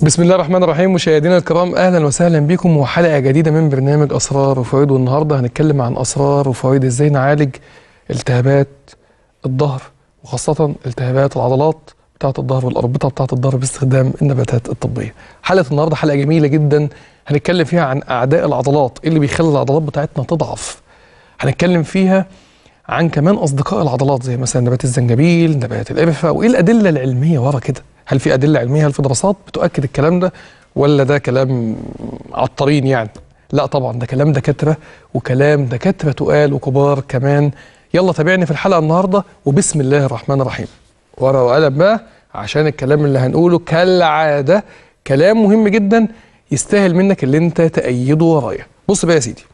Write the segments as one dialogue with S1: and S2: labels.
S1: بسم الله الرحمن الرحيم مشاهدينا الكرام اهلا وسهلا بكم وحلقه جديده من برنامج اسرار وفوائد والنهارده هنتكلم عن اسرار وفوائد ازاي نعالج التهابات الظهر وخاصه التهابات العضلات بتاعه الظهر والاربطه بتاعه الظهر باستخدام النباتات الطبيه. حلقه النهارده حلقه جميله جدا هنتكلم فيها عن اعداء العضلات إيه اللي بيخلي العضلات بتاعتنا تضعف. هنتكلم فيها عن كمان اصدقاء العضلات زي مثلا نبات الزنجبيل، نبات القرفه وايه الادله العلميه ورا كده؟ هل في ادله علميه هل في دراسات بتؤكد الكلام ده ولا ده كلام عطارين يعني؟ لا طبعا ده كلام دكاتره وكلام دكاتره تقال وكبار كمان. يلا تابعني في الحلقه النهارده وبسم الله الرحمن الرحيم. ورقه وقلم بقى عشان الكلام اللي هنقوله كالعاده كلام مهم جدا يستاهل منك اللي انت تأيده ورايا. بص بقى يا سيدي.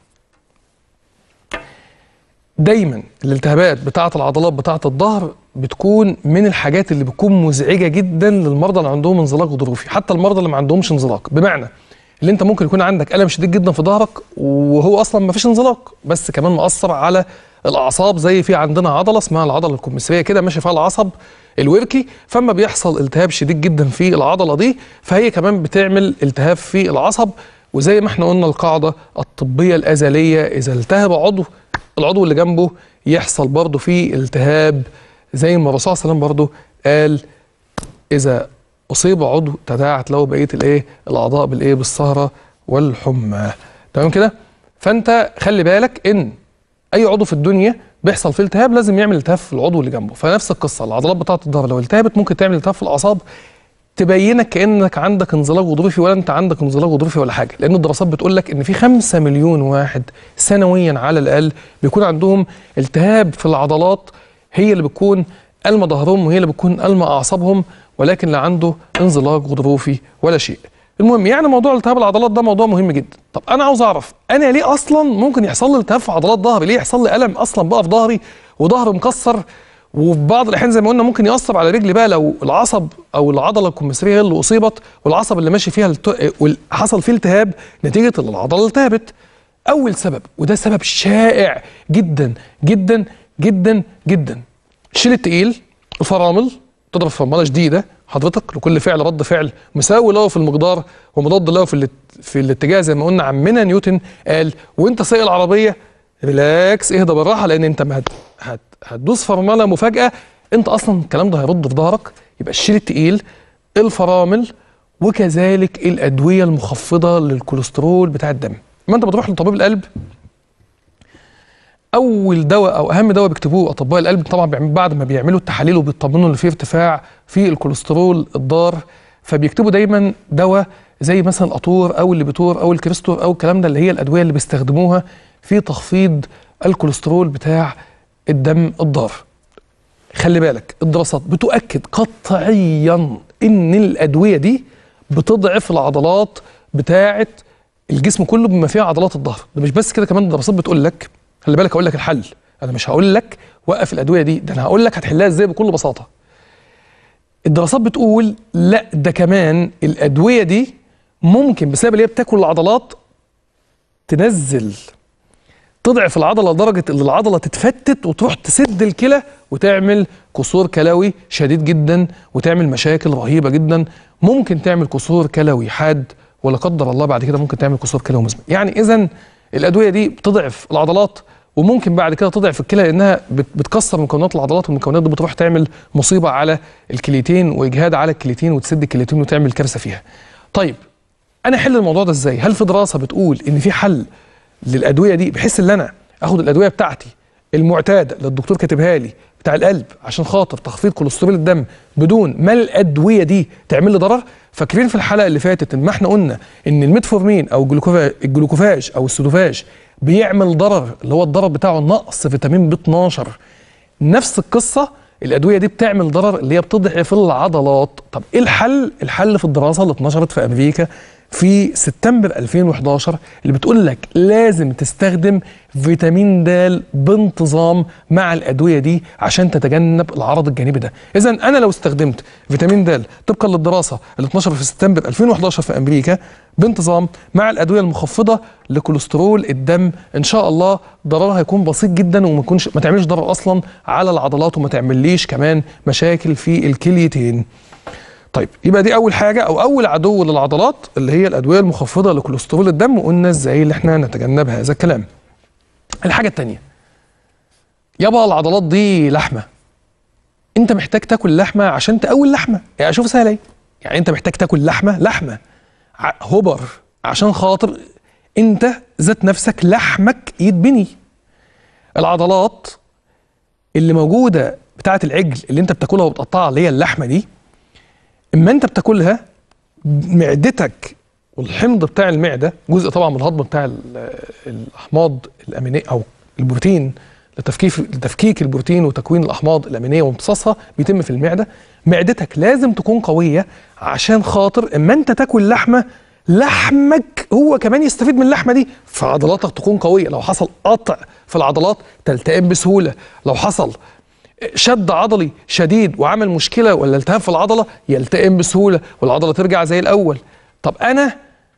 S1: دايما الالتهابات بتاعه العضلات بتاعه الظهر بتكون من الحاجات اللي بتكون مزعجه جدا للمرضى اللي عندهم انزلاق غضروفي حتى المرضى اللي ما عندهمش انزلاق بمعنى اللي انت ممكن يكون عندك الم شديد جدا في ظهرك وهو اصلا ما فيش انزلاق بس كمان مأثر على الاعصاب زي في عندنا عضله اسمها العضله الكمثريه كده ماشي فيها العصب الوركي فما بيحصل التهاب شديد جدا في العضله دي فهي كمان بتعمل التهاب في العصب وزي ما احنا قلنا القاعده الطبيه الازليه اذا التهب عضو العضو اللي جنبه يحصل برضه فيه التهاب زي ما الرسول صلى الله عليه وسلم برضه قال اذا اصيب عضو تداعت له بقيه الايه الاعضاء بالايه بالسهره والحمى تمام كده فانت خلي بالك ان اي عضو في الدنيا بيحصل فيه التهاب لازم يعمل التهاب في العضو اللي جنبه فنفس القصه العضلات بتاعه الظهر لو التهبت ممكن تعمل التهاب في الاعصاب تبينك كانك عندك انزلاق غضروفي ولا انت عندك انزلاق غضروفي ولا حاجه لان الدراسات بتقول لك ان في 5 مليون واحد سنويا على الاقل بيكون عندهم التهاب في العضلات هي اللي بتكون ألم ظهرهم وهي اللي بتكون ألم اعصابهم ولكن لا عنده انزلاق غضروفي ولا شيء المهم يعني موضوع التهاب العضلات ده موضوع مهم جدا طب انا عاوز اعرف انا ليه اصلا ممكن يحصل لي التهاب في عضلات ظهري ليه يحصل لي الم اصلا بقى في ظهري وظهري مكسر وفي بعض الاحيان زي ما قلنا ممكن ياثر على رجلي بقى لو العصب او العضله الكمثريه هي اللي اصيبت والعصب اللي ماشي فيها الت... حصل فيه التهاب نتيجه ان العضله التهبت اول سبب وده سبب شائع جدا جدا جدا جدا الشيل التقيل الفرامل تضرب فرمله شديده حضرتك لكل فعل رد فعل مساوي له في المقدار ومضاد له في الات... في الاتجاه زي ما قلنا عمنا نيوتن قال وانت سايق العربيه ريلاكس اهدى بالراحه لان انت هت... هت... هتدوس فرمله مفاجاه انت اصلا الكلام ده هيرد في ظهرك يبقى الشيل التقيل الفرامل وكذلك الادويه المخفضه للكوليسترول بتاع الدم ما انت بتروح لطبيب القلب اول دواء او اهم دواء بيكتبوه اطباء القلب طبعا بعد ما بيعملوا التحاليل وبيطمنوا ان في ارتفاع في الكوليسترول الضار فبيكتبوا دايما دواء زي مثلا الاطور او الليبيتور او الكريستور او الكلام ده اللي هي الادويه اللي بيستخدموها في تخفيض الكوليسترول بتاع الدم الضار خلي بالك الدراسات بتؤكد قطعيا ان الادويه دي بتضعف العضلات بتاعه الجسم كله بما فيها عضلات الظهر ده مش بس كده كمان الدراسات بتقول لك خلي بالك اقول لك الحل انا مش هقول لك وقف الادويه دي ده انا هقول لك هتحلها ازاي بكل بساطه الدراسات بتقول لا ده كمان الادويه دي ممكن بسبب اللي هي بتاكل العضلات تنزل تضعف العضله لدرجه ان العضله تتفتت وتروح تسد الكلى وتعمل كسور كلوي شديد جدا وتعمل مشاكل رهيبه جدا ممكن تعمل كسور كلوي حاد ولا قدر الله بعد كده ممكن تعمل كسور كلوي مزمن يعني اذا الادويه دي بتضعف العضلات وممكن بعد كده تضعف الكلى لانها بتكسر مكونات العضلات والمكونات دي بتروح تعمل مصيبه على الكليتين واجهاد على الكليتين وتسد الكليتين وتعمل كارثه فيها. طيب انا احل الموضوع ده ازاي؟ هل في دراسه بتقول ان في حل للادويه دي بحيث ان انا اخد الادويه بتاعتي المعتاده اللي الدكتور كاتبها لي بتاع القلب عشان خاطر تخفيض كوليسترول الدم بدون ما الادويه دي تعمل لي ضرر فاكرين في الحلقه اللي فاتت ان ما احنا قلنا ان الميتفورمين او الجلوكوفاج او السودوفاج بيعمل ضرر اللي هو الضرر بتاعه نقص فيتامين ب 12 نفس القصه الادويه دي بتعمل ضرر اللي هي بتضعف العضلات طب ايه الحل الحل في الدراسه اللي اتنشرت في امريكا في سبتمبر 2011 اللي بتقول لك لازم تستخدم فيتامين د بانتظام مع الادويه دي عشان تتجنب العرض الجانبي ده اذا انا لو استخدمت فيتامين د طبقا للدراسه اللي اتنشرت في سبتمبر 2011 في امريكا بانتظام مع الادويه المخفضه لكوليسترول الدم ان شاء الله ضررها هيكون بسيط جدا وما يكونش ما تعملش ضرر اصلا على العضلات وما تعمليش كمان مشاكل في الكليتين طيب يبقى دي اول حاجه او اول عدو للعضلات اللي هي الادويه المخفضه لكوليسترول الدم وقلنا ازاي اللي احنا نتجنب هذا الكلام الحاجه الثانيه يابا العضلات دي لحمه انت محتاج تاكل لحمه عشان تقوي اللحمه يعني اشوف سهله ايه يعني انت محتاج تاكل لحمه لحمه ع- هبر عشان خاطر انت ذات نفسك لحمك يتبني العضلات اللي موجوده بتاعه العجل اللي انت بتاكلها وبتقطعها اللي هي اللحمه دي اما انت بتاكلها معدتك والحمض بتاع المعده جزء طبعا من الهضم بتاع ال- الاحماض الامينيه او البروتين لتفكيك لتفكيك البروتين وتكوين الاحماض الامينيه وامتصاصها بيتم في المعده معدتك لازم تكون قويه عشان خاطر اما انت تاكل لحمه لحمك هو كمان يستفيد من اللحمه دي فعضلاتك تكون قويه لو حصل قطع في العضلات تلتئم بسهوله لو حصل شد عضلي شديد وعمل مشكله ولا التهاب في العضله يلتئم بسهوله والعضله ترجع زي الاول طب انا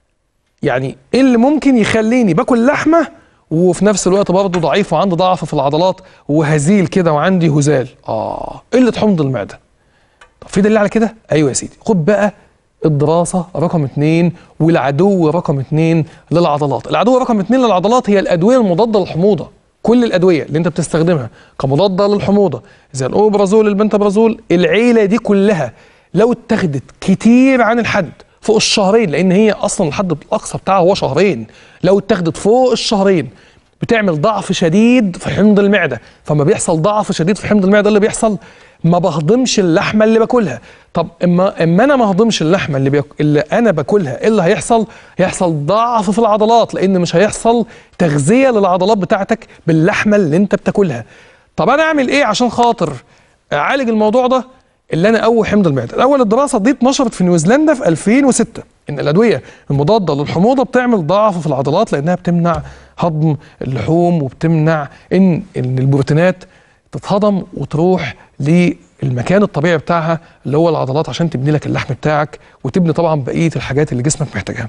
S1: يعني ايه اللي ممكن يخليني باكل لحمه وفي نفس الوقت برضه ضعيف وعندي ضعف في العضلات وهزيل كده وعندي هزال اه قله حمض المعده طب في دليل على كده ايوه يا سيدي خد بقى الدراسه رقم اتنين والعدو رقم اتنين للعضلات العدو رقم اتنين للعضلات هي الادويه المضاده للحموضه كل الادويه اللي انت بتستخدمها كمضاده للحموضه زي الاوبرازول البنتابرازول العيله دي كلها لو اتخذت كتير عن الحد فوق الشهرين لان هي اصلا الحد الاقصى بتاعها هو شهرين لو اتخذت فوق الشهرين بتعمل ضعف شديد في حمض المعده فما بيحصل ضعف شديد في حمض المعده اللي بيحصل ما بهضمش اللحمه اللي باكلها طب اما اما انا ما هضمش اللحمه اللي, بيك... اللي انا باكلها ايه اللي هيحصل هيحصل ضعف في العضلات لان مش هيحصل تغذيه للعضلات بتاعتك باللحمه اللي انت بتاكلها طب انا اعمل ايه عشان خاطر اعالج الموضوع ده اللي انا اقوي حمض المعده الاول الدراسه دي اتنشرت في نيوزيلندا في 2006 ان الادويه المضاده للحموضه بتعمل ضعف في العضلات لانها بتمنع هضم اللحوم وبتمنع ان ان البروتينات تتهضم وتروح للمكان الطبيعي بتاعها اللي هو العضلات عشان تبني لك اللحم بتاعك وتبني طبعا بقيه الحاجات اللي جسمك محتاجها.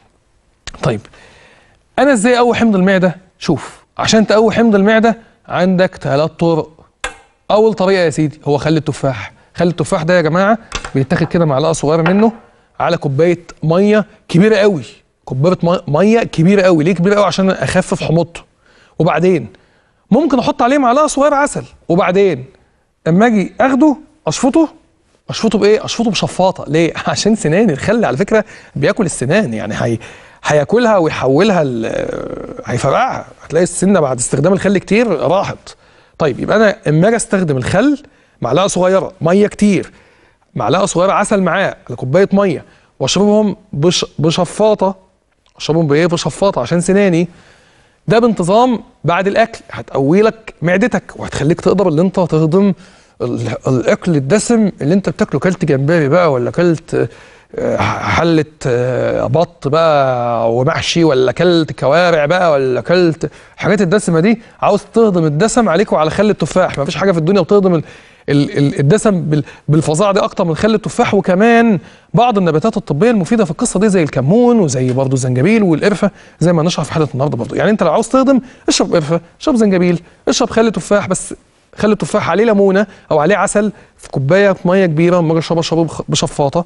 S1: طيب انا ازاي اقوي حمض المعده؟ شوف عشان تقوي حمض المعده عندك ثلاث طرق. اول طريقه يا سيدي هو خل التفاح. خل التفاح ده يا جماعه بيتاخد كده معلقه صغيره منه على كوبايه ميه كبيره قوي. كوبايه مي- ميه كبيره قوي، ليه كبيره قوي؟ عشان اخفف حموضته. وبعدين ممكن احط عليه معلقه صغيره عسل وبعدين اما اجي اخده اشفطه اشفطه بايه؟ اشفطه بشفاطه ليه؟ عشان سناني الخل على فكره بياكل السنان يعني هي هياكلها ويحولها ل- هيفرقعها هتلاقي السنه بعد استخدام الخل كتير راحت طيب يبقى انا اما اجي استخدم الخل معلقه صغيره ميه كتير معلقه صغيره عسل معاه على كوبايه ميه واشربهم بش بشفاطه اشربهم بايه؟ بشفاطه عشان سناني ده بانتظام بعد الاكل هتقوي لك معدتك وهتخليك تقدر ان انت تهضم ال- الاكل الدسم اللي انت بتاكله كلت جمبري بقى ولا كلت آه، حله آه، بط بقى ومحشي ولا كلت كوارع بقى ولا كلت الحاجات الدسمه دي عاوز تهضم الدسم عليك وعلى خل التفاح ما فيش حاجه في الدنيا بتهضم ال- ال- ال- الدسم بال- بالفظاعه دي اكتر من خل التفاح وكمان بعض النباتات الطبيه المفيده في القصه دي زي الكمون وزي برضه الزنجبيل والقرفه زي ما نشرح في حلقه النهارده برضه يعني انت لو عاوز تهضم اشرب قرفه اشرب زنجبيل اشرب خل تفاح بس خل التفاح عليه ليمونه او عليه عسل في كوبايه ميه كبيره لما اجي اشربها اشربه بخ- بشفاطه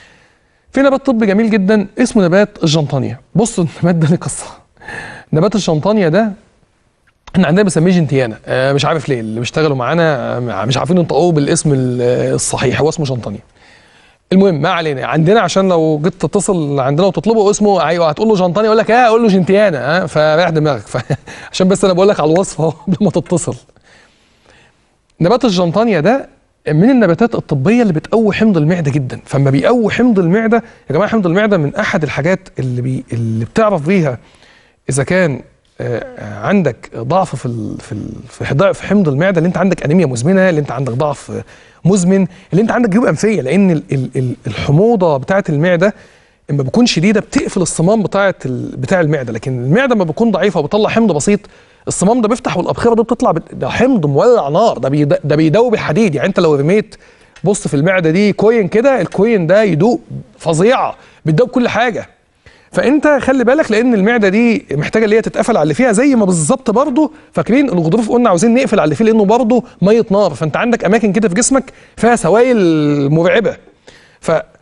S1: في نبات طبي جميل جدا اسمه نبات الجنطانيا بص النبات ده ليه قصه نبات الجنطانيا ده احنا عندنا بنسميه جنتيانا آه مش عارف ليه اللي بيشتغلوا معانا آه، مش عارفين ينطقوه بالاسم ال- آه، الصحيح هو اسمه جنطانيا المهم ما علينا عندنا عشان لو جيت تتصل عندنا وتطلبه اسمه ايوه هتقول له جنطانيا يقول لك اه قول له جنتيانا ها فريح دماغك ف- عشان بس انا بقول لك على الوصفه اهو قبل ما تتصل نبات الجنطانيا ده من النباتات الطبيه اللي بتقوي حمض المعده جدا فما بيقوي حمض المعده يا جماعه حمض المعده من احد الحاجات اللي بي اللي بتعرف بيها اذا كان آه، عندك ضعف في ال في ال في ضعف حمض المعده اللي انت عندك انيميا مزمنه اللي انت عندك ضعف مزمن اللي انت عندك جيوب انفيه لان ال ال ال الحموضه بتاعه المعده اما بتكون شديده بتقفل الصمام بتاعه ال- بتاع المعده لكن المعده لما بتكون ضعيفه وبتطلع حمض بسيط الصمام ده بيفتح والابخره دي بتطلع بت- ده حمض مولع نار ده بيد- ده بيدوب الحديد يعني انت لو رميت بص في المعده دي كوين كده الكوين ده يدوب فظيعه بتدوب كل حاجه فانت خلي بالك لان المعده دي محتاجه اللي هي تتقفل على اللي فيها زي ما بالظبط برضه فاكرين الغضروف قلنا عاوزين نقفل على اللي فيه لانه برضه ميه نار فانت عندك اماكن كده في جسمك فيها سوائل مرعبه ف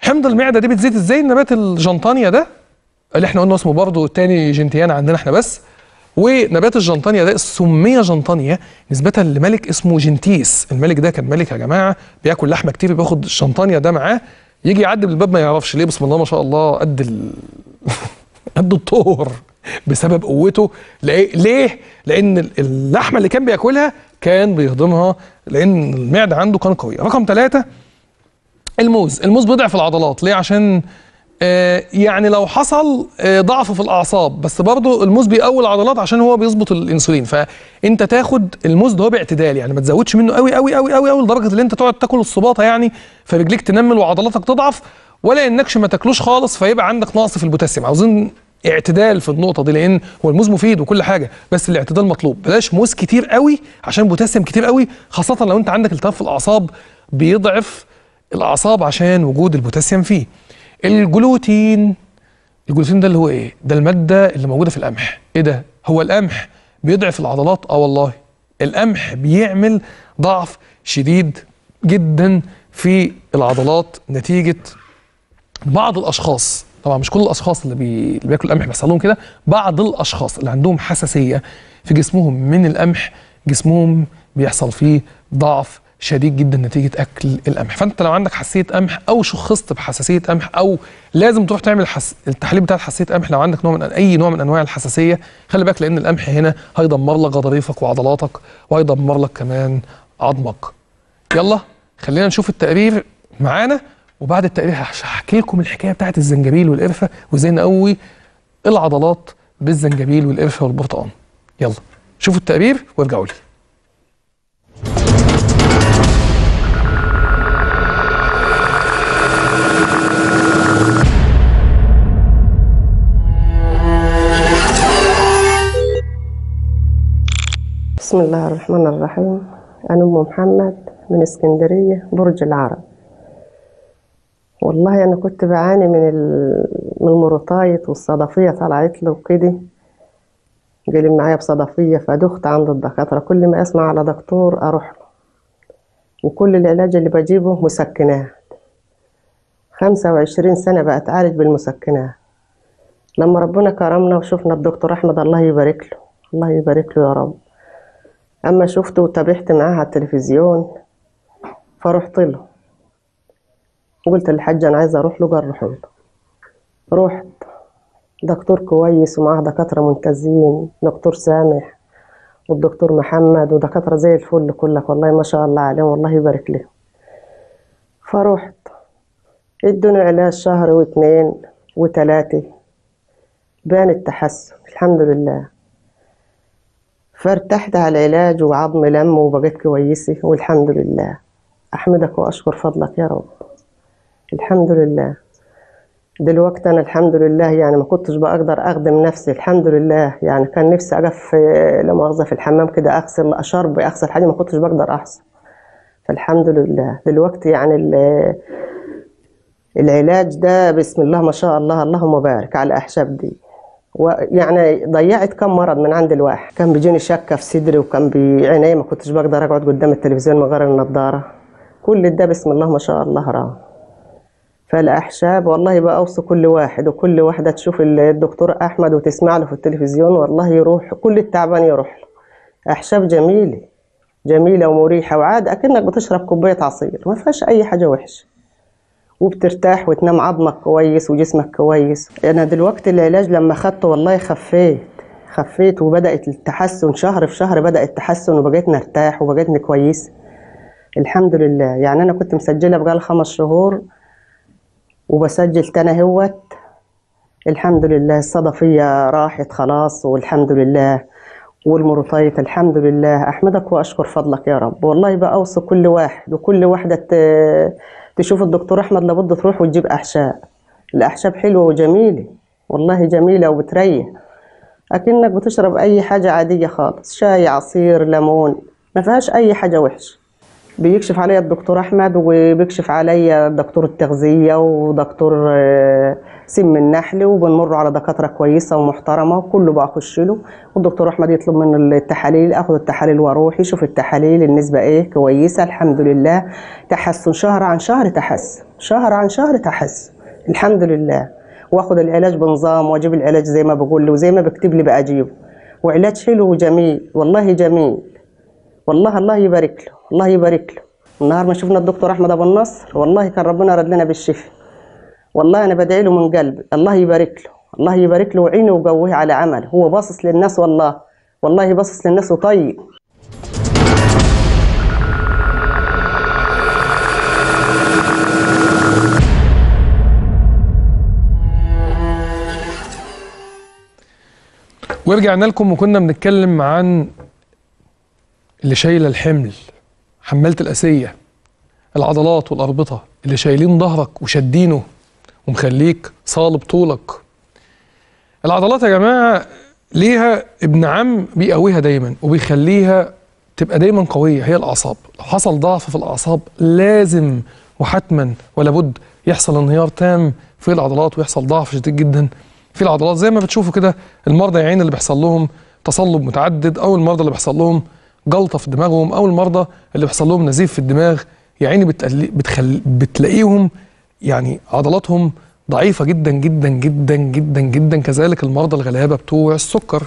S1: حمض المعده دي بتزيد ازاي النبات الجنطانيا ده اللي احنا قلنا اسمه برضه التاني جنتيانا عندنا احنا بس ونبات الجنطانيا ده سمي جنطانيا نسبة لملك اسمه جنتيس الملك ده كان ملك يا جماعة بياكل لحمة كتير بياخد الجنطانيا ده معاه يجي يعدي بالباب ما يعرفش ليه بسم الله ما شاء الله قد ال... قد الطور بسبب قوته ليه؟ ليه؟ لأن اللحمة اللي كان بياكلها كان بيهضمها لأن المعدة عنده كان قوية رقم ثلاثة الموز الموز بيضعف العضلات ليه عشان آه يعني لو حصل آه ضعف في الاعصاب بس برضه الموز بيقوي العضلات عشان هو بيظبط الانسولين فانت تاخد الموز ده هو باعتدال يعني ما تزودش منه قوي قوي قوي قوي قوي لدرجه ان انت تقعد تاكل الصباطه يعني فرجليك تنمل وعضلاتك تضعف ولا انكش ما تاكلوش خالص فيبقى عندك نقص في البوتاسيوم عاوزين اعتدال في النقطه دي لان هو الموز مفيد وكل حاجه بس الاعتدال مطلوب بلاش موز كتير قوي عشان بوتاسيوم كتير قوي خاصه لو انت عندك التهاب في الاعصاب بيضعف الاعصاب عشان وجود البوتاسيوم فيه الجلوتين الجلوتين ده اللي هو ايه ده الماده اللي موجوده في القمح ايه ده هو القمح بيضعف العضلات اه والله القمح بيعمل ضعف شديد جدا في العضلات نتيجه بعض الاشخاص طبعا مش كل الاشخاص اللي, بي... اللي بياكلوا القمح بيحصل لهم كده بعض الاشخاص اللي عندهم حساسيه في جسمهم من القمح جسمهم بيحصل فيه ضعف شديد جدا نتيجه اكل القمح فانت لو عندك حساسيه قمح او شخصت بحساسيه قمح او لازم تروح تعمل حس... التحليل بتاع حساسيه قمح لو عندك نوع من اي نوع من انواع الحساسيه خلي بالك لان القمح هنا هيدمر لك غضاريفك وعضلاتك وهيدمر لك كمان عظمك يلا خلينا نشوف التقرير معانا وبعد التقرير هحكي لكم الحكايه بتاعت الزنجبيل والقرفه وازاي نقوي العضلات بالزنجبيل والقرفه والبرتقال يلا شوفوا التقرير وارجعوا لي
S2: بسم الله الرحمن الرحيم أنا أم محمد من اسكندرية برج العرب والله أنا كنت بعاني من ال- من المرطايط والصدفية طلعت له وكده قلب معايا بصدفية فدخت عند الدكاترة كل ما أسمع على دكتور أروح له وكل العلاج اللي بجيبه مسكنات خمسة وعشرين سنة بأتعالج بالمسكنات لما ربنا كرمنا وشفنا الدكتور أحمد الله يبارك له الله يبارك له يا رب أما شفته وتابعت معاه على التلفزيون فرحت له قلت للحاج أنا عايزة أروح له قال روح له رحت دكتور كويس ومعاه دكاترة ممتازين دكتور سامح والدكتور محمد ودكاترة زي الفل كلك والله ما شاء الله عليهم والله يبارك لهم فرحت ادوني علاج شهر واتنين وتلاتة بان التحسن الحمد لله فارتحت على العلاج وعظمي لم وبقيت كويسة والحمد لله أحمدك وأشكر فضلك يا رب الحمد لله دلوقتي أنا الحمد لله يعني ما كنتش بقدر أخدم نفسي الحمد لله يعني كان نفسي أقف في- لا مؤاخذة في الحمام كده أغسل أشرب أغسل حاجة ما كنتش بقدر أحصل فالحمد لله دلوقتي يعني ال- العلاج ده بسم الله ما شاء الله اللهم بارك على الأحشاب دي ويعني ضيعت كم مرض من عند الواحد كان بيجيني شكة في صدري وكان بعيني ما كنتش بقدر اقعد قدام التلفزيون من غير النضارة كل ده بسم الله ما شاء الله راه فالأحشاب والله بقى أوصي كل واحد وكل واحدة تشوف الدكتور أحمد وتسمع له في التلفزيون والله يروح كل التعبان يروح له أحشاب جميلة جميلة ومريحة وعاد أكنك بتشرب كوباية عصير ما فيهاش أي حاجة وحشة وبترتاح وتنام عظمك كويس وجسمك كويس انا دلوقتي العلاج لما خدته والله خفيت خفيت وبدات التحسن شهر في شهر بدا التحسن وبقيت نرتاح وبقيت كويس الحمد لله يعني انا كنت مسجله بقال خمس شهور وبسجل تاني هوت الحمد لله الصدفيه راحت خلاص والحمد لله والمرطيت الحمد لله احمدك واشكر فضلك يا رب والله بقى اوصي كل واحد وكل واحده ت- تشوف الدكتور احمد لابد تروح وتجيب احشاء الاحشاب حلوه وجميله والله جميله وبتريح اكنك بتشرب اي حاجه عاديه خالص شاي عصير ليمون ما فيهاش اي حاجه وحشه بيكشف عليا الدكتور احمد وبيكشف عليا دكتور التغذيه ودكتور آه، سم النحل وبنمر على دكاتره كويسه ومحترمه وكله بخش له والدكتور احمد يطلب منه التحاليل اخد التحاليل واروح يشوف التحاليل النسبه ايه كويسه الحمد لله تحسن شهر عن شهر تحسن شهر عن شهر تحس الحمد لله واخد العلاج بنظام واجيب العلاج زي ما بقول له وزي ما بكتب لي بأجيبه وعلاج حلو وجميل والله جميل والله الله يبارك له الله يبارك له النهار ما شفنا الدكتور احمد ابو النصر والله كان ربنا رد لنا بالشفاء والله انا بدعي له من قلبي الله يبارك له الله يبارك له وعينه وقويه على عمله هو باصص للناس والله والله باصص للناس وطيب
S1: ورجعنا لكم وكنا بنتكلم عن اللي شايله الحمل حمالة الأسية العضلات والأربطة اللي شايلين ظهرك وشادينه ومخليك صالب طولك العضلات يا جماعة ليها ابن عم بيقويها دايما وبيخليها تبقى دايما قوية هي الأعصاب لو حصل ضعف في الأعصاب لازم وحتما ولا بد يحصل انهيار تام في العضلات ويحصل ضعف شديد جدا في العضلات زي ما بتشوفوا كده المرضى يا عيني اللي بيحصل لهم تصلب متعدد او المرضى اللي بيحصل لهم جلطه في دماغهم او المرضى اللي بيحصل لهم نزيف في الدماغ يا عيني بتقل... بتخل... بتلاقيهم يعني عضلاتهم ضعيفه جدا جدا جدا جدا جدا كذلك المرضى الغلابه بتوع السكر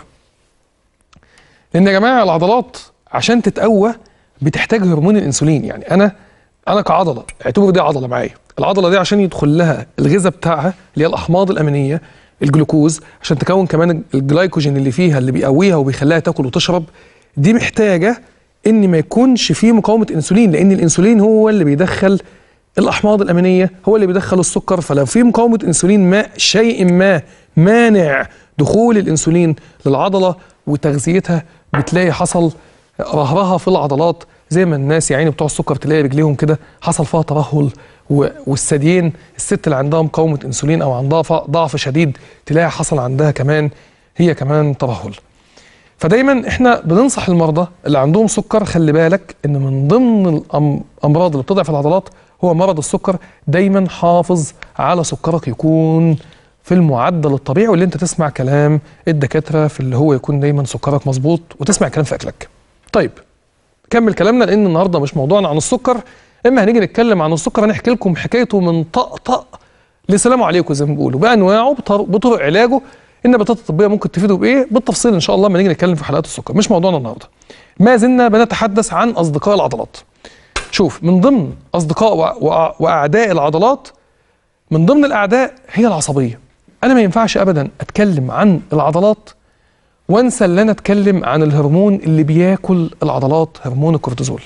S1: لان يا جماعه العضلات عشان تتقوى بتحتاج هرمون الانسولين يعني انا انا كعضله اعتبر دي عضله معايا العضله دي عشان يدخل لها الغذاء بتاعها اللي هي الاحماض الامينيه الجلوكوز عشان تكون كمان الجلايكوجين اللي فيها اللي بيقويها وبيخليها تاكل وتشرب دي محتاجه ان ما يكونش فيه مقاومه انسولين لان الانسولين هو اللي بيدخل الاحماض الامينيه هو اللي بيدخل السكر فلو في مقاومه انسولين ما شيء ما مانع دخول الانسولين للعضله وتغذيتها بتلاقي حصل رهرها في العضلات زي ما الناس يا عيني بتوع السكر تلاقي رجليهم كده حصل فيها ترهل و- والثديين الست اللي عندها مقاومه انسولين او عندها ف- ضعف شديد تلاقي حصل عندها كمان هي كمان ترهل فدايما احنا بننصح المرضى اللي عندهم سكر خلي بالك ان من ضمن الامراض اللي بتضعف العضلات هو مرض السكر دايما حافظ على سكرك يكون في المعدل الطبيعي واللي انت تسمع كلام الدكاتره في اللي هو يكون دايما سكرك مظبوط وتسمع كلام في اكلك. طيب كمل كلامنا لان النهارده مش موضوعنا عن السكر اما هنيجي نتكلم عن السكر هنحكي لكم حكايته من طقطق لسلام عليكم زي ما بيقولوا بانواعه بطر- بطرق علاجه النباتات الطبيه ممكن تفيدوا بايه بالتفصيل ان شاء الله لما نيجي نتكلم في حلقات السكر مش موضوعنا النهارده ما زلنا بنتحدث عن اصدقاء العضلات شوف من ضمن اصدقاء وأ- وأ- واعداء العضلات من ضمن الاعداء هي العصبيه انا ما ينفعش ابدا اتكلم عن العضلات وانسى ان انا اتكلم عن الهرمون اللي بياكل العضلات هرمون الكورتيزول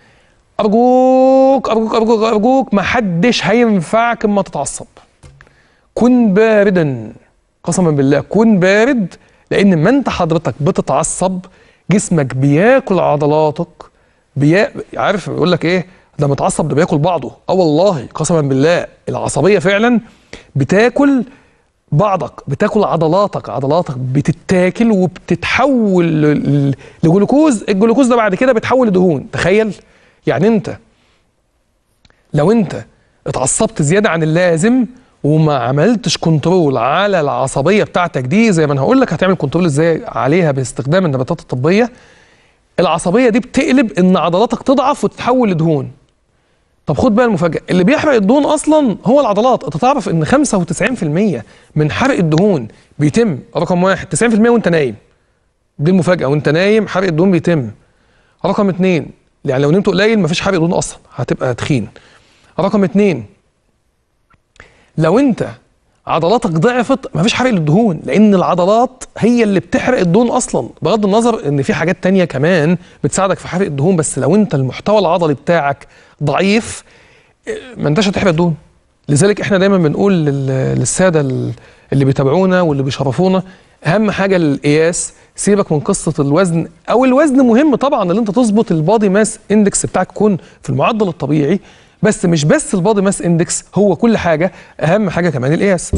S1: ارجوك ارجوك ارجوك ارجوك ما حدش هينفعك اما تتعصب كن باردا قسما بالله كن بارد لان ما انت حضرتك بتتعصب جسمك بياكل عضلاتك بيا... عارف يقول لك ايه ده متعصب ده بياكل بعضه اه والله قسما بالله العصبيه فعلا بتاكل بعضك بتاكل عضلاتك عضلاتك بتتاكل وبتتحول ل- ل- لجلوكوز الجلوكوز ده بعد كده بيتحول لدهون تخيل يعني انت لو انت اتعصبت زياده عن اللازم وما عملتش كنترول على العصبيه بتاعتك دي زي ما انا هقول لك هتعمل كنترول ازاي عليها باستخدام النباتات الطبيه العصبيه دي بتقلب ان عضلاتك تضعف وتتحول لدهون طب خد بقى المفاجاه اللي بيحرق الدهون اصلا هو العضلات انت تعرف ان 95% من حرق الدهون بيتم رقم واحد 90% وانت نايم دي المفاجاه وانت نايم حرق الدهون بيتم رقم اتنين يعني لو نمت قليل مفيش حرق دهون اصلا هتبقى تخين رقم اتنين لو انت عضلاتك ضعفت مفيش حرق للدهون لان العضلات هي اللي بتحرق الدهون اصلا بغض النظر ان في حاجات تانية كمان بتساعدك في حرق الدهون بس لو انت المحتوى العضلي بتاعك ضعيف اه، ما انتش هتحرق الدهون لذلك احنا دايما بنقول لل- للساده ال- اللي بيتابعونا واللي بيشرفونا اهم حاجه القياس سيبك من قصه الوزن او الوزن مهم طبعا اللي انت تظبط البادي ماس اندكس بتاعك يكون في المعدل الطبيعي بس مش بس البادي ماس اندكس هو كل حاجه اهم حاجه كمان القياس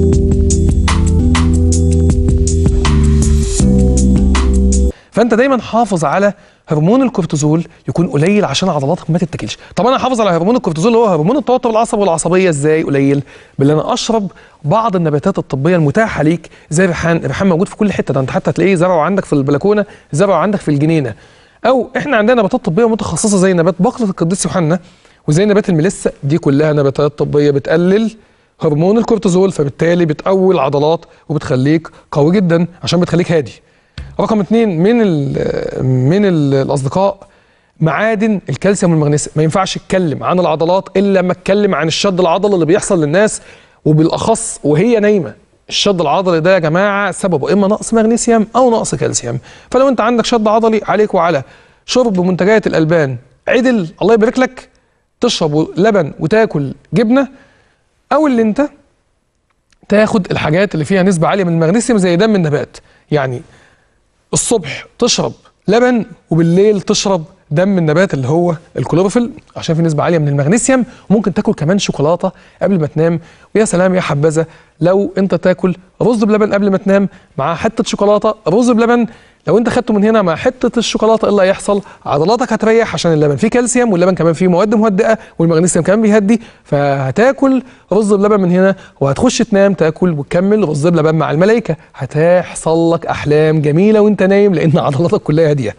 S1: فانت دايما حافظ على هرمون الكورتيزول يكون قليل عشان عضلاتك ما تتاكلش طب انا حافظ على هرمون الكورتيزول اللي هو هرمون التوتر العصبي والعصبيه ازاي قليل بان انا اشرب بعض النباتات الطبيه المتاحه ليك زي الريحان الريحان موجود في كل حته ده انت حتى تلاقيه زرعه عندك في البلكونه زرعه عندك في الجنينه او احنا عندنا نباتات طبيه متخصصه زي نبات بقره القديس يوحنا وزي نبات الملسة دي كلها نباتات طبية بتقلل هرمون الكورتيزول فبالتالي بتقوي العضلات وبتخليك قوي جدا عشان بتخليك هادي رقم اتنين من ال من ال الاصدقاء معادن الكالسيوم والمغنيسيوم ما ينفعش اتكلم عن العضلات الا لما اتكلم عن الشد العضلي اللي بيحصل للناس وبالاخص وهي نايمه الشد العضلي ده يا جماعه سببه اما نقص مغنيسيوم او نقص كالسيوم فلو انت عندك شد عضلي عليك وعلى شرب منتجات الالبان عدل الله يبارك لك تشرب لبن وتاكل جبنه او اللي انت تاخد الحاجات اللي فيها نسبه عاليه من المغنيسيوم زي دم النبات يعني الصبح تشرب لبن وبالليل تشرب دم النبات اللي هو الكلوروفيل عشان في نسبه عاليه من المغنيسيوم وممكن تاكل كمان شوكولاته قبل ما تنام ويا سلام يا حبذا لو انت تاكل رز بلبن قبل ما تنام مع حته شوكولاته رز بلبن لو انت خدته من هنا مع حته الشوكولاته ايه اللي هيحصل عضلاتك هتريح عشان اللبن فيه كالسيوم واللبن كمان فيه مواد مهدئه والمغنيسيوم كمان بيهدي فهتاكل رز بلبن من هنا وهتخش تنام تاكل وتكمل رز بلبن مع الملائكه هتحصل لك احلام جميله وانت نايم لان عضلاتك كلها هاديه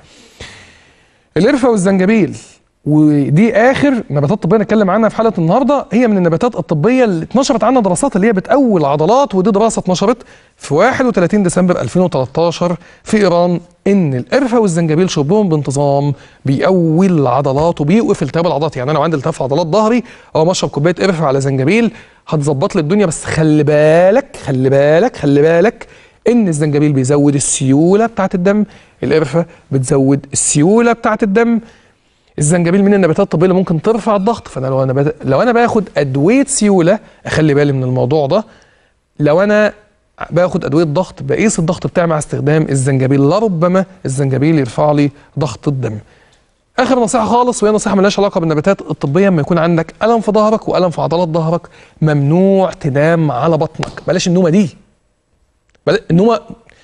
S1: القرفه والزنجبيل ودي اخر نباتات طبيه نتكلم عنها في حلقه النهارده هي من النباتات الطبيه اللي اتنشرت عنها دراسات اللي هي بتقوي العضلات ودي دراسه اتنشرت في 31 ديسمبر 2013 في ايران ان القرفه والزنجبيل شربهم بانتظام بيقوي العضلات وبيوقف التهاب العضلات يعني انا لو عندي التهاب في عضلات ظهري او اشرب كوبايه قرفه على زنجبيل هتظبط لي الدنيا بس خلي بالك خلي بالك خلي بالك ان الزنجبيل بيزود السيوله بتاعه الدم القرفه بتزود السيوله بتاعه الدم الزنجبيل من النباتات الطبيه اللي ممكن ترفع الضغط فانا لو انا بت... لو انا باخد ادويه سيوله اخلي بالي من الموضوع ده لو انا باخد ادويه ضغط بقيس الضغط بتاعي مع استخدام الزنجبيل لربما الزنجبيل يرفع لي ضغط الدم اخر نصيحه خالص وهي نصيحه ملهاش علاقه بالنباتات الطبيه لما يكون عندك الم في ظهرك والم في عضلات ظهرك ممنوع تنام على بطنك بلاش النومه دي بل... النومه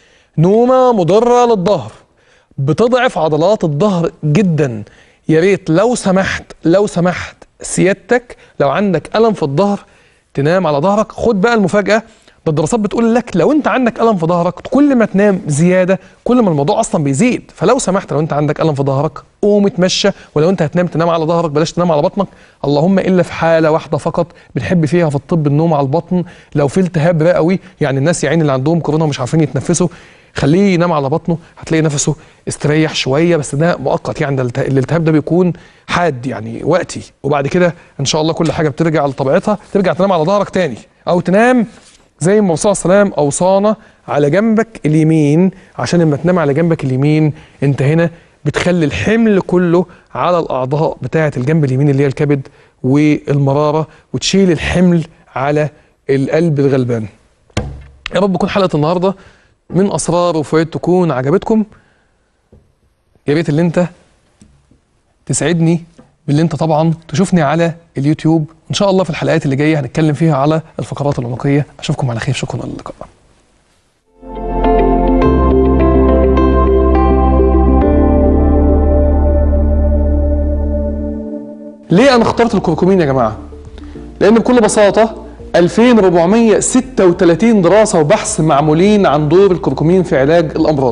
S1: نومه مضره للظهر بتضعف عضلات الظهر جدا يا ريت لو سمحت لو سمحت سيادتك لو عندك الم في الظهر تنام على ظهرك خد بقى المفاجاه ده الدراسات بتقول لك لو انت عندك الم في ظهرك كل ما تنام زياده كل ما الموضوع اصلا بيزيد فلو سمحت لو انت عندك الم في ظهرك قوم اتمشى ولو انت هتنام تنام على ظهرك بلاش تنام على بطنك اللهم الا في حاله واحده فقط بنحب فيها في الطب النوم على البطن لو في التهاب رئوي يعني الناس يا عيني اللي عندهم كورونا ومش عارفين يتنفسوا خليه ينام على بطنه هتلاقي نفسه استريح شويه بس ده مؤقت يعني ده الالت- الالتهاب ده بيكون حاد يعني وقتي وبعد كده ان شاء الله كل حاجه بترجع لطبيعتها ترجع تنام على ظهرك تاني او تنام زي ما الرسول صلى الله عليه وسلم اوصانا على جنبك اليمين عشان لما تنام على جنبك اليمين انت هنا بتخلي الحمل كله على الاعضاء بتاعه الجنب اليمين اللي هي الكبد والمراره وتشيل الحمل على القلب الغلبان يا رب تكون حلقه النهارده من اسرار وفوائد تكون عجبتكم يا ريت اللي انت تسعدني باللي انت طبعا تشوفني على اليوتيوب ان شاء الله في الحلقات اللي جايه هنتكلم فيها على الفقرات العنقيه اشوفكم على خير شكرا للقاء ليه انا اخترت الكركمين يا جماعه لان بكل بساطه 2436 دراسه وبحث معمولين عن دور الكركمين في علاج الامراض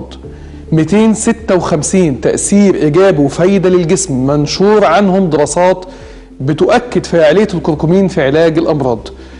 S1: 256 تاثير ايجابي وفايده للجسم منشور عنهم دراسات بتؤكد فاعليه الكركمين في علاج الامراض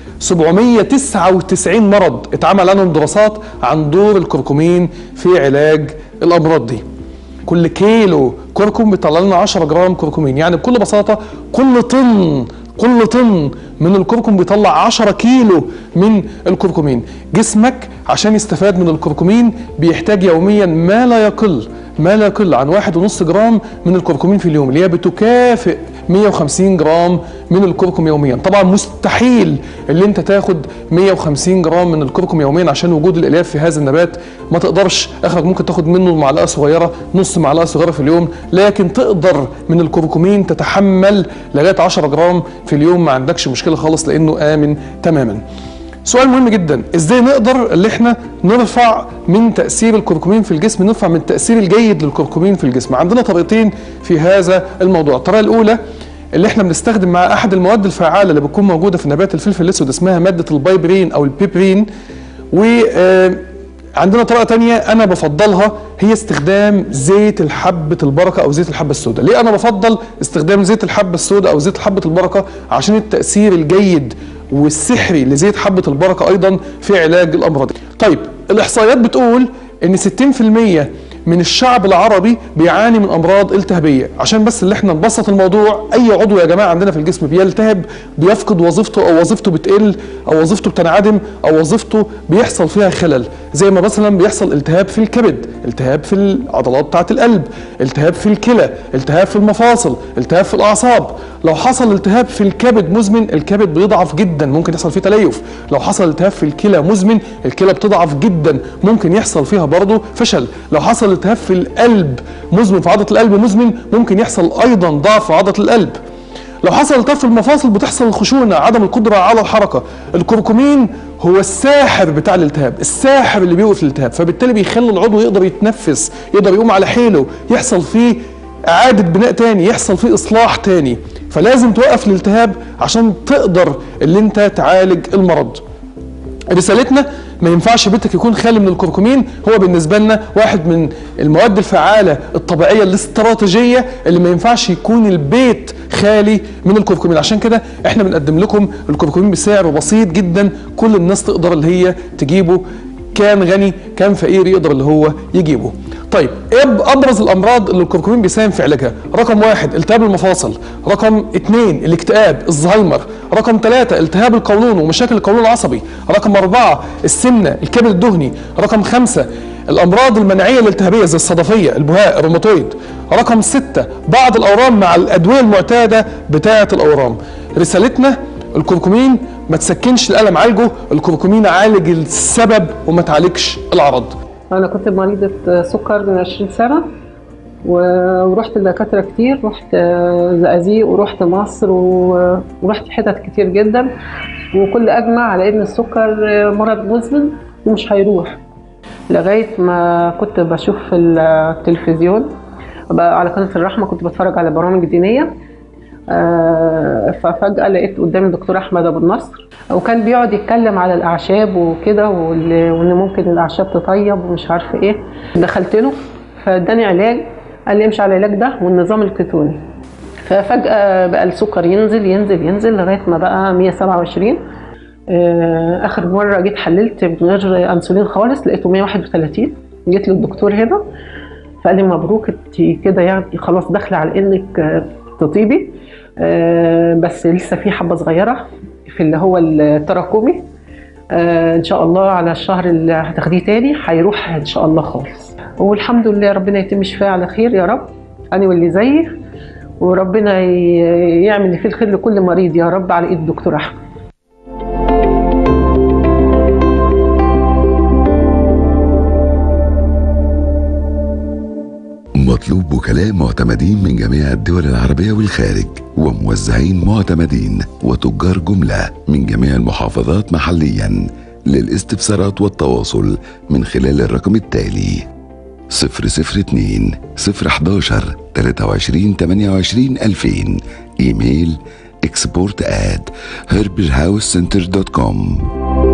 S1: 799 مرض اتعمل عنهم دراسات عن دور الكركمين في علاج الامراض دي كل كيلو كركم بيطلع لنا 10 جرام كركمين يعني بكل بساطه كل طن كل طن من الكركم بيطلع 10 كيلو من الكركمين جسمك عشان يستفاد من الكركمين بيحتاج يوميا ما لا يقل ما لا يقل عن واحد ونص جرام من الكركمين في اليوم اللي هي بتكافئ 150 جرام من الكركم يوميا طبعا مستحيل اللي انت تاخد 150 جرام من الكركم يوميا عشان وجود الالياف في هذا النبات ما تقدرش اخرك ممكن تاخد منه معلقه صغيره نص معلقه صغيره في اليوم لكن تقدر من الكركمين تتحمل لغايه 10 جرام في اليوم ما عندكش مشكله خالص لانه امن تماما سؤال مهم جدا ازاي نقدر اللي احنا نرفع من تاثير الكركمين في الجسم نرفع من التاثير الجيد للكركمين في الجسم عندنا طريقتين في هذا الموضوع الطريقه الاولى اللي احنا بنستخدم مع احد المواد الفعاله اللي بتكون موجوده في نبات الفلفل الاسود اسمها ماده البايبرين او البيبرين و آه، عندنا طريقه تانية انا بفضلها هي استخدام زيت الحبه البركه او زيت الحبه السوداء ليه انا بفضل استخدام زيت الحبه السوداء او زيت حبه البركه عشان التاثير الجيد والسحري لزيت حبه البركه ايضا في علاج الامراض طيب الاحصائيات بتقول ان 60% من الشعب العربي بيعاني من امراض التهابيه عشان بس اللي احنا نبسط الموضوع اي عضو يا جماعه عندنا في الجسم بيلتهب بيفقد وظيفته او وظيفته بتقل او وظيفته بتنعدم او وظيفته بيحصل فيها خلل زي ما مثلا بيحصل التهاب في الكبد التهاب في العضلات بتاعه القلب التهاب في الكلى التهاب في المفاصل التهاب في الاعصاب لو حصل التهاب في الكبد مزمن الكبد بيضعف جدا ممكن يحصل فيه تليف لو حصل التهاب في الكلى مزمن الكلى بتضعف جدا ممكن يحصل فيها برضه فشل لو حصل التهاب في القلب مزمن في عضله القلب مزمن ممكن يحصل ايضا ضعف في عضله القلب لو حصل التهاب في المفاصل بتحصل الخشونه عدم القدره على الحركه الكركمين هو الساحر بتاع الالتهاب الساحر اللي بيوقف الالتهاب فبالتالي بيخلي العضو يقدر يتنفس يقدر يقوم على حيله يحصل فيه اعاده بناء تاني يحصل فيه اصلاح تاني فلازم توقف الالتهاب عشان تقدر اللي انت تعالج المرض رسالتنا ما ينفعش بيتك يكون خالي من الكركمين هو بالنسبه لنا واحد من المواد الفعاله الطبيعيه الاستراتيجيه اللي ما ينفعش يكون البيت خالي من الكركمين عشان كده احنا بنقدم لكم الكركمين بسعر بسيط جدا كل الناس تقدر اللي هي تجيبه كان غني كان فقير يقدر اللي هو يجيبه طيب ايه ابرز الامراض اللي الكركمين بيساهم في علاجها رقم واحد التهاب المفاصل رقم اثنين الاكتئاب الزهايمر رقم ثلاثة التهاب القولون ومشاكل القولون العصبي رقم أربعة السمنة الكبد الدهني رقم خمسة الأمراض المناعية الالتهابية زي الصدفية البهاء الروماتويد رقم ستة بعض الأورام مع الأدوية المعتادة بتاعة الأورام رسالتنا الكركمين ما تسكنش الألم عالجه الكركمين عالج السبب وما تعالجش العرض
S3: أنا كنت مريضة سكر من 20 سنة و- ورحت لدكاترة كتير رحت زقازيق ورحت مصر و- ورحت حتت كتير جدا وكل أجمع على إن السكر مرض مزمن ومش هيروح لغاية ما كنت بشوف في التلفزيون بقى على قناة الرحمة كنت بتفرج على برامج دينية آه، ففجأة لقيت قدامي الدكتور أحمد أبو النصر وكان بيقعد يتكلم على الأعشاب وكده وال- وإن ممكن الأعشاب تطيب ومش عارفة إيه دخلت له فاداني علاج قال لي امشي على العلاج ده والنظام الكيتوني ففجأة بقى السكر ينزل ينزل ينزل لغاية ما بقى 127 آه، آخر مرة جيت حللت من غير أنسولين خالص لقيته 131 جيت للدكتور هنا فقال لي مبروك انت كده يعني خلاص داخله على انك آه، تطيبي آه، بس لسه في حبه صغيره في اللي هو التراكمي آه، ان شاء الله على الشهر اللي هتاخديه تاني هيروح ان شاء الله خالص والحمد لله ربنا يتم شفاه على خير يا رب انا واللي زيي وربنا ي- يعمل فيه الخير لكل مريض يا رب على ايد الدكتور احمد
S4: مطلوب وكلاء معتمدين من جميع الدول العربية والخارج وموزعين معتمدين وتجار جملة من جميع المحافظات محليا للاستفسارات والتواصل من خلال الرقم التالي 002 011 23 28 2000 ايميل export at herberhousecenter.com